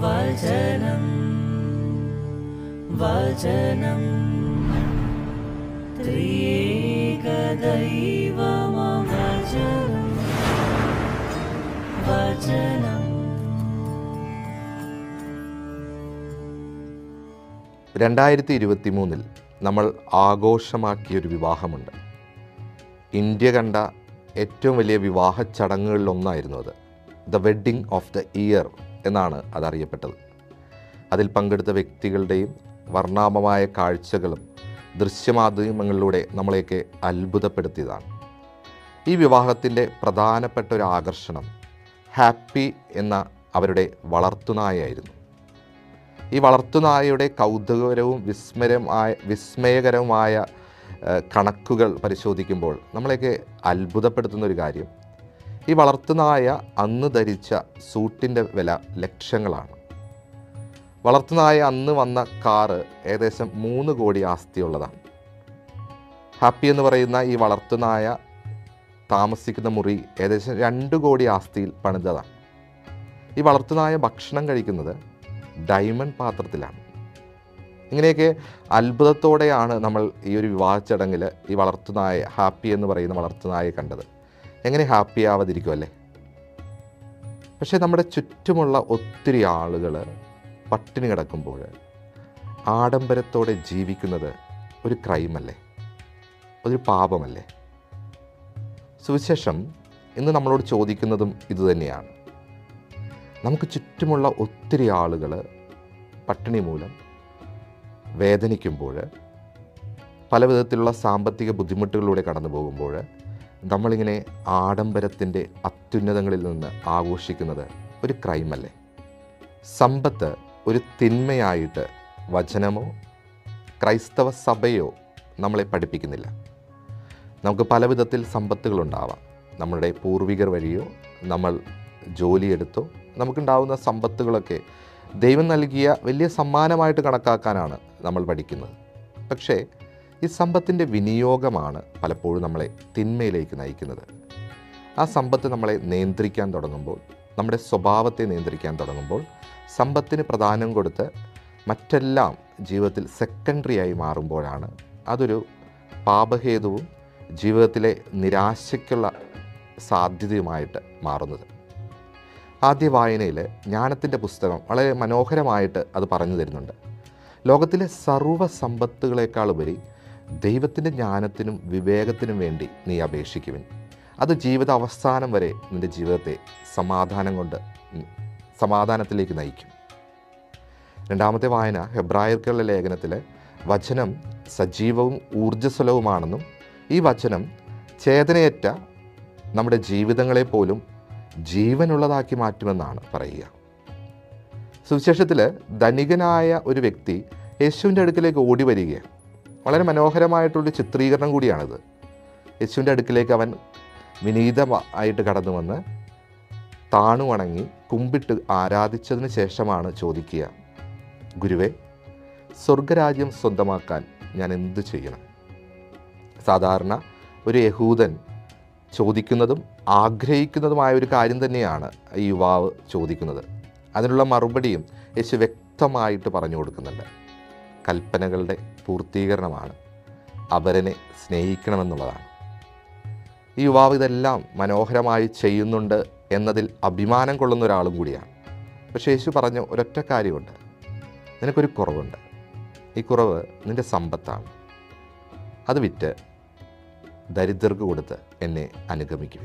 വചനം വചനം ത്രിയേക ദൈവമം വചനം വചനം രണ്ടായിരത്തി ഇരുപത്തി മൂന്നിൽ നമ്മൾ ആഘോഷമാക്കിയൊരു വിവാഹമുണ്ട് ഇന്ത്യ കണ്ട ഏറ്റവും വലിയ വിവാഹ ചടങ്ങുകളിലൊന്നായിരുന്നു അത് the wedding of the year എന്നാണ് അതറിയപ്പെട്ടത് അതിൽ പങ്കെടുത്ത വ്യക്തികളുടെയും വർണ്ണാഭമായ കാഴ്ചകളും ദൃശ്യമാധ്യമങ്ങളിലൂടെ നമ്മളെയൊക്കെ അത്ഭുതപ്പെടുത്തിയതാണ് ഈ വിവാഹത്തിൻ്റെ പ്രധാനപ്പെട്ട ഒരു ആകർഷണം ഹാപ്പി എന്ന അവരുടെ വളർത്തുനായായിരുന്നു ഈ വളർത്തുനായയുടെ കൗതുകകരവും വിസ്മരമായ വിസ്മയകരവുമായ ഏഹ്, കണക്കുകൾ പരിശോധിക്കുമ്പോൾ നമ്മളെയൊക്കെ അത്ഭുതപ്പെടുത്തുന്ന ഒരു കാര്യം ഈ വളർത്തുനായ അന്ന് ധരിച്ച സൂട്ടിൻ്റെ വില ലക്ഷങ്ങളാണ് വളർത്തുനായ അന്ന് വന്ന കാറ് ഏകദേശം മൂന്ന് കോടി ആസ്തിയുള്ളതാണ് ഹാപ്പി എന്ന് പറയുന്ന ഈ വളർത്തുനായ താമസിക്കുന്ന മുറി ഏകദേശം രണ്ട് കോടി ആസ്തിയിൽ പണിതതാണ് ഈ വളർത്തുനായ ഭക്ഷണം കഴിക്കുന്നത് ഡയമണ്ട് പാത്രത്തിലാണ് ഇങ്ങനെയൊക്കെ അത്ഭുതത്തോടെയാണ് നമ്മൾ ഈ ഒരു വിവാഹ ചടങ്ങിൽ ഈ വളർത്തുനായ ഹാപ്പി എന്ന് പറയുന്ന വളർത്തുനായെ കണ്ടത് എങ്ങനെ ഹാപ്പി ആവാതിരിക്കും അല്ലേ പക്ഷേ നമ്മുടെ ചുറ്റുമുള്ള ഒത്തിരി ആളുകൾ പട്ടിണി കിടക്കുമ്പോൾ ആഡംബരത്തോടെ ജീവിക്കുന്നത് ഒരു ക്രൈമല്ലേ ഒരു പാപമല്ലേ സുവിശേഷം ഇന്ന് നമ്മളോട് ചോദിക്കുന്നതും ഇതുതന്നെയാണ് നമുക്ക് ചുറ്റുമുള്ള ഒത്തിരി ആളുകൾ പട്ടിണി മൂലം വേദനിക്കുമ്പോൾ പല വിധത്തിലുള്ള സാമ്പത്തിക ബുദ്ധിമുട്ടുകളിലൂടെ കടന്നു പോകുമ്പോൾ നമ്മളിങ്ങനെ ആഡംബരത്തിൻ്റെ അത്യുന്നതങ്ങളിൽ നിന്ന് ആഘോഷിക്കുന്നത് ഒരു ക്രൈമല്ലേ സമ്പത്ത് ഒരു തിന്മയായിട്ട് വചനമോ ക്രൈസ്തവ സഭയോ നമ്മളെ പഠിപ്പിക്കുന്നില്ല നമുക്ക് പല വിധത്തിൽ സമ്പത്തുകളുണ്ടാവാം നമ്മുടെ പൂർവികർ വഴിയോ നമ്മൾ ജോലിയെടുത്തോ നമുക്കുണ്ടാവുന്ന സമ്പത്തുകളൊക്കെ ദൈവം നൽകിയ വലിയ സമ്മാനമായിട്ട് കണക്കാക്കാനാണ് നമ്മൾ പഠിക്കുന്നത് പക്ഷേ ഈ സമ്പത്തിൻ്റെ വിനിയോഗമാണ് പലപ്പോഴും നമ്മളെ തിന്മയിലേക്ക് നയിക്കുന്നത് ആ സമ്പത്ത് നമ്മളെ നിയന്ത്രിക്കാൻ തുടങ്ങുമ്പോൾ നമ്മുടെ സ്വഭാവത്തെ നിയന്ത്രിക്കാൻ തുടങ്ങുമ്പോൾ സമ്പത്തിന് പ്രാധാന്യം കൊടുത്ത് മറ്റെല്ലാം ജീവിതത്തിൽ സെക്കൻഡറി ആയി മാറുമ്പോഴാണ് അതൊരു പാപഹേതുവും ജീവിതത്തിലെ നിരാശയ്ക്കുള്ള സാധ്യതയുമായിട്ട് മാറുന്നത് ആദ്യ വായനയിൽ ജ്ഞാനത്തിൻ്റെ പുസ്തകം വളരെ മനോഹരമായിട്ട് അത് പറഞ്ഞു തരുന്നുണ്ട് ലോകത്തിലെ സർവ്വ സമ്പത്തുകളേക്കാൾ ഉപരി ദൈവത്തിൻ്റെ ജ്ഞാനത്തിനും വിവേകത്തിനും വേണ്ടി നീ അപേക്ഷിക്കുവിൻ അത് ജീവിത അവസാനം വരെ നിൻ്റെ ജീവിതത്തെ സമാധാനം കൊണ്ട് ഉം, സമാധാനത്തിലേക്ക് നയിക്കും രണ്ടാമത്തെ വായന ഹെബ്രായർക്കുള്ള ലേഖനത്തിൽ വചനം സജീവവും ഊർജ്ജസ്വലവുമാണെന്നും ഈ വചനം ചേതനയേറ്റ നമ്മുടെ ജീവിതങ്ങളെ പോലും ജീവനുള്ളതാക്കി മാറ്റുമെന്നാണ് പറയുക സുവിശേഷത്തിൽ ധനികനായ ഒരു വ്യക്തി യേശുവിൻ്റെ അടുക്കിലേക്ക് ഓടി വരികയാണ് വളരെ മനോഹരമായിട്ടുള്ളൊരു ചിത്രീകരണം കൂടിയാണിത് യേശുവിൻ്റെ അടുക്കിലേക്ക് അവൻ വിനീതമായിട്ട് കടന്നു വന്ന് താണു വണങ്ങി കുമ്പിട്ട് ആരാധിച്ചതിന് ശേഷമാണ് ചോദിക്കുക ഗുരുവേ സ്വർഗരാജ്യം സ്വന്തമാക്കാൻ ഞാൻ എന്ത് ചെയ്യണം സാധാരണ ഒരു യഹൂദൻ ചോദിക്കുന്നതും ആഗ്രഹിക്കുന്നതുമായ ഒരു കാര്യം തന്നെയാണ് ഈ യുവാവ് ചോദിക്കുന്നത് അതിനുള്ള മറുപടിയും യേശു വ്യക്തമായിട്ട് പറഞ്ഞു കൊടുക്കുന്നുണ്ട് കൽപ്പനകളുടെ പൂർത്തീകരണമാണ് അവരനെ സ്നേഹിക്കണമെന്നുള്ളതാണ് ഈ യുവാവ് ഇതെല്ലാം മനോഹരമായി ചെയ്യുന്നുണ്ട് എന്നതിൽ അഭിമാനം കൊള്ളുന്ന ഒരാളും കൂടിയാണ് പക്ഷേ യേശു പറഞ്ഞ ഒരൊറ്റ കാര്യമുണ്ട് നിനക്കൊരു കുറവുണ്ട് ഈ കുറവ് നിൻ്റെ സമ്പത്താണ് അത് വിറ്റ് ദരിദ്രർക്ക് കൊടുത്ത് എന്നെ അനുഗമിക്കും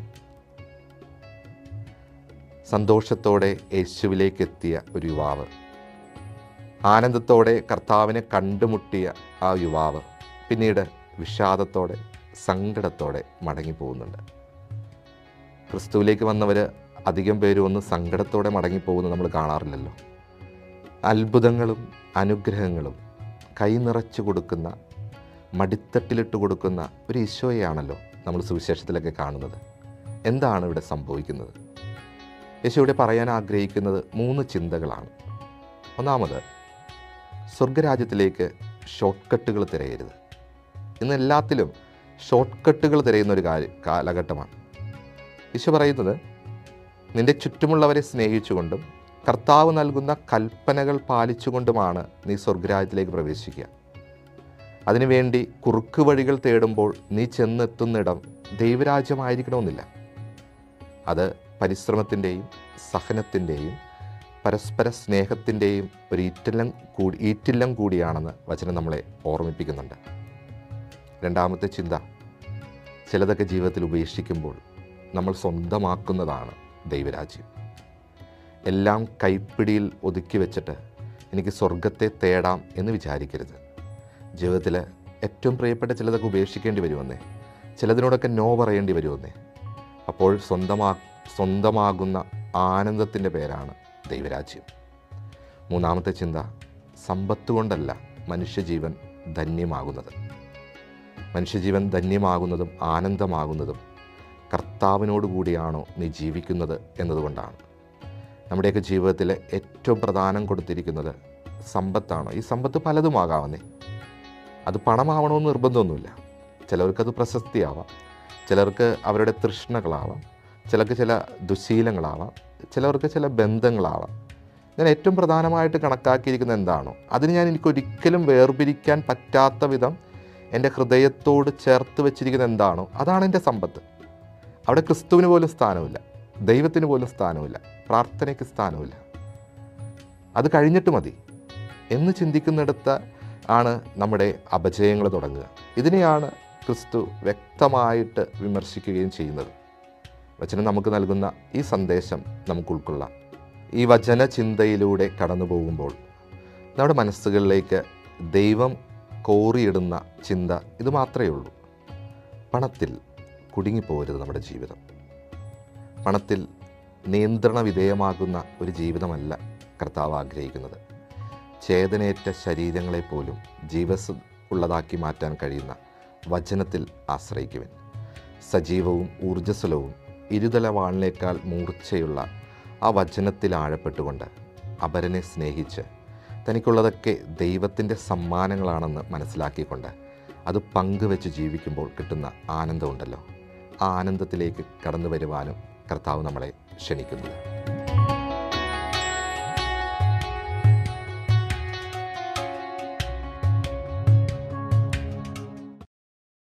സന്തോഷത്തോടെ യേശുവിലേക്ക് എത്തിയ ഒരു യുവാവ് ആനന്ദത്തോടെ കർത്താവിനെ കണ്ടുമുട്ടിയ ആ യുവാവ് പിന്നീട് വിഷാദത്തോടെ സങ്കടത്തോടെ മടങ്ങിപ്പോകുന്നുണ്ട് ക്രിസ്തുവിലേക്ക് വന്നവർ അധികം പേരും ഒന്ന് സങ്കടത്തോടെ മടങ്ങിപ്പോകുന്നത് നമ്മൾ കാണാറില്ലല്ലോ അത്ഭുതങ്ങളും അനുഗ്രഹങ്ങളും കൈനിറച്ചു കൊടുക്കുന്ന മടിത്തട്ടിലിട്ട് കൊടുക്കുന്ന ഒരു ഈശോയെയാണല്ലോ നമ്മൾ സുവിശേഷത്തിലൊക്കെ കാണുന്നത് എന്താണ് ഇവിടെ സംഭവിക്കുന്നത് യേശു ഇവിടെ പറയാൻ ആഗ്രഹിക്കുന്നത് മൂന്ന് ചിന്തകളാണ് ഒന്നാമത് സ്വർഗരാജ്യത്തിലേക്ക് ഷോർട്ട് കട്ടുകൾ തിരയരുത് ഇന്ന് എല്ലാത്തിലും ഷോർട്ട് കട്ടുകൾ തിരയുന്ന ഒരു കാര്യം കാലഘട്ടമാണ് ഈശോ പറയുന്നത് നിന്റെ ചുറ്റുമുള്ളവരെ സ്നേഹിച്ചുകൊണ്ടും കർത്താവ് നൽകുന്ന കൽപ്പനകൾ പാലിച്ചുകൊണ്ടുമാണ് നീ സ്വർഗരാജ്യത്തിലേക്ക് പ്രവേശിക്കുക അതിനുവേണ്ടി കുറുക്ക് വഴികൾ തേടുമ്പോൾ നീ ചെന്നെത്തുന്നിടം ദൈവരാജ്യമായിരിക്കണമെന്നില്ല അത് പരിശ്രമത്തിൻ്റെയും സഹനത്തിൻ്റെയും പരസ്പര സ്നേഹത്തിൻ്റെയും ഒരു ഈറ്റില്ലം കൂടി ഈറ്റില്ലം കൂടിയാണെന്ന് വചനം നമ്മളെ ഓർമ്മിപ്പിക്കുന്നുണ്ട് രണ്ടാമത്തെ ചിന്ത ചിലതൊക്കെ ജീവിതത്തിൽ ഉപേക്ഷിക്കുമ്പോൾ നമ്മൾ സ്വന്തമാക്കുന്നതാണ് ദൈവരാജ്യം എല്ലാം കൈപ്പിടിയിൽ ഒതുക്കി വെച്ചിട്ട് എനിക്ക് സ്വർഗത്തെ തേടാം എന്ന് വിചാരിക്കരുത് ജീവിതത്തിൽ ഏറ്റവും പ്രിയപ്പെട്ട ചിലതൊക്കെ ഉപേക്ഷിക്കേണ്ടി വരുമെന്നേ ചിലതിനോടൊക്കെ നോ പറയേണ്ടി വരുമെന്നേ അപ്പോൾ സ്വന്തമാ സ്വന്തമാകുന്ന ആനന്ദത്തിൻ്റെ പേരാണ് ദൈവരാജ്യം മൂന്നാമത്തെ ചിന്ത സമ്പത്ത് കൊണ്ടല്ല മനുഷ്യജീവൻ ധന്യമാകുന്നത് മനുഷ്യജീവൻ ധന്യമാകുന്നതും ആനന്ദമാകുന്നതും കർത്താവിനോട് കൂടിയാണോ നീ ജീവിക്കുന്നത് എന്നതുകൊണ്ടാണ് നമ്മുടെയൊക്കെ ജീവിതത്തിൽ ഏറ്റവും പ്രധാനം കൊടുത്തിരിക്കുന്നത് സമ്പത്താണോ ഈ സമ്പത്ത് പലതുമാകാവുന്നേ അത് പണമാവണമെന്ന് നിർബന്ധമൊന്നുമില്ല ചിലർക്കത് പ്രശസ്തിയാവാം ചിലർക്ക് അവരുടെ തൃഷ്ണകളാവാം ചിലർക്ക് ചില ദുശീലങ്ങളാവാം ചിലർക്ക് ചില ബന്ധങ്ങളാവാം ഞാൻ ഏറ്റവും പ്രധാനമായിട്ട് കണക്കാക്കിയിരിക്കുന്നത് എന്താണോ അതിന് ഞാൻ എനിക്കൊരിക്കലും വേർപിരിക്കാൻ പറ്റാത്ത വിധം എൻ്റെ ഹൃദയത്തോട് ചേർത്ത് വെച്ചിരിക്കുന്നത് എന്താണോ അതാണ് എൻ്റെ സമ്പത്ത് അവിടെ ക്രിസ്തുവിന് പോലും സ്ഥാനമില്ല ദൈവത്തിന് പോലും സ്ഥാനമില്ല പ്രാർത്ഥനയ്ക്ക് സ്ഥാനമില്ല അത് കഴിഞ്ഞിട്ട് മതി എന്ന് ചിന്തിക്കുന്നിടത്ത് ആണ് നമ്മുടെ അപജയങ്ങൾ തുടങ്ങുക ഇതിനെയാണ് ക്രിസ്തു വ്യക്തമായിട്ട് വിമർശിക്കുകയും ചെയ്യുന്നത് വചനം നമുക്ക് നൽകുന്ന ഈ സന്ദേശം നമുക്ക് ഉൾക്കൊള്ളാം ഈ വചന ചിന്തയിലൂടെ കടന്നു പോകുമ്പോൾ നമ്മുടെ മനസ്സുകളിലേക്ക് ദൈവം കോറിയിടുന്ന ചിന്ത ഇത് മാത്രമേ ഉള്ളൂ പണത്തിൽ കുടുങ്ങിപ്പോകരുത് നമ്മുടെ ജീവിതം പണത്തിൽ നിയന്ത്രണ വിധേയമാകുന്ന ഒരു ജീവിതമല്ല കർത്താവ് ആഗ്രഹിക്കുന്നത് ചേതനയേറ്റ ശരീരങ്ങളെപ്പോലും ജീവസ് ഉള്ളതാക്കി മാറ്റാൻ കഴിയുന്ന വചനത്തിൽ ആശ്രയിക്കുവൻ സജീവവും ഊർജ്ജസ്വലവും ഇരുതല വാളിനേക്കാൾ മൂർച്ചയുള്ള ആ വചനത്തിൽ ആഴപ്പെട്ടുകൊണ്ട് അപരനെ സ്നേഹിച്ച് തനിക്കുള്ളതൊക്കെ ദൈവത്തിൻ്റെ സമ്മാനങ്ങളാണെന്ന് മനസ്സിലാക്കിക്കൊണ്ട് അത് പങ്കുവെച്ച് ജീവിക്കുമ്പോൾ കിട്ടുന്ന ആനന്ദമുണ്ടല്ലോ ആ ആനന്ദത്തിലേക്ക് കടന്നു വരുവാനും കർത്താവ് നമ്മളെ ക്ഷണിക്കുന്നത്